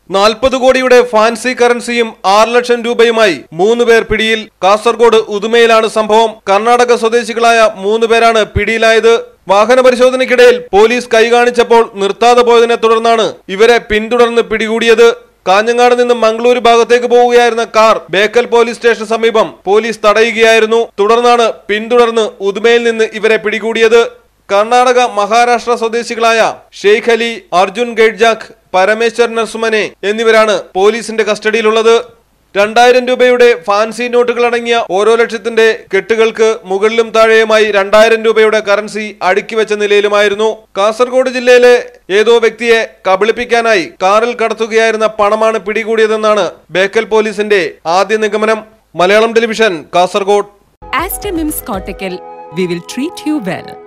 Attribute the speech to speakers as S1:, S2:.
S1: നാൽപ്പത് കോടിയുടെ ഫാൻസി കറൻസിയും ആറ് ലക്ഷം രൂപയുമായി മൂന്ന് പേർ പിടിയിൽ കാസർഗോഡ് ഉദുമയിലാണ് സംഭവം കർണാടക സ്വദേശികളായ മൂന്ന് പേരാണ് പിടിയിലായത് വാഹന പരിശോധനയ്ക്കിടയിൽ പോലീസ് കൈകാണിച്ചപ്പോൾ നിർത്താതെ പോയതിനെ തുടർന്നാണ് ഇവരെ പിന്തുടർന്ന് പിടികൂടിയത് കാഞ്ഞങ്ങാട് നിന്ന് മംഗളൂരു ഭാഗത്തേക്ക് പോവുകയായിരുന്ന കാർ ബേക്കൽ പോലീസ് സ്റ്റേഷൻ സമീപം പോലീസ് തടയുകയായിരുന്നു തുടർന്നാണ് പിന്തുടർന്ന് ഉദുമയിൽ നിന്ന് ഇവരെ പിടികൂടിയത് കർണാടക മഹാരാഷ്ട്ര സ്വദേശികളായ ഷെയ്ഖ് അലി അർജുൻ ഗൈഡ്ജാക്ക് പരമേശ്വർ നർസുമനെ എന്നിവരാണ് പോലീസിന്റെ കസ്റ്റഡിയിലുള്ളത് രണ്ടായിരം രൂപയുടെ ഫാൻസി നോട്ടുകൾ അടങ്ങിയ ഓരോ ലക്ഷത്തിന്റെ കെട്ടുകൾക്ക് മുകളിലും താഴെയുമായി രണ്ടായിരം രൂപയുടെ കറൻസി അടുക്കി വെച്ച നിലയിലുമായിരുന്നു കാസർഗോഡ് ജില്ലയിലെ ഏതോ വ്യക്തിയെ കബളിപ്പിക്കാനായി കാറിൽ കടത്തുകയായിരുന്ന പണമാണ് പിടികൂടിയതെന്നാണ് ബേക്കൽ പോലീസിന്റെ ആദ്യ നിഗമനം Malayalam television Kasaragod
S2: Astamim's Cortical, we will treat you well.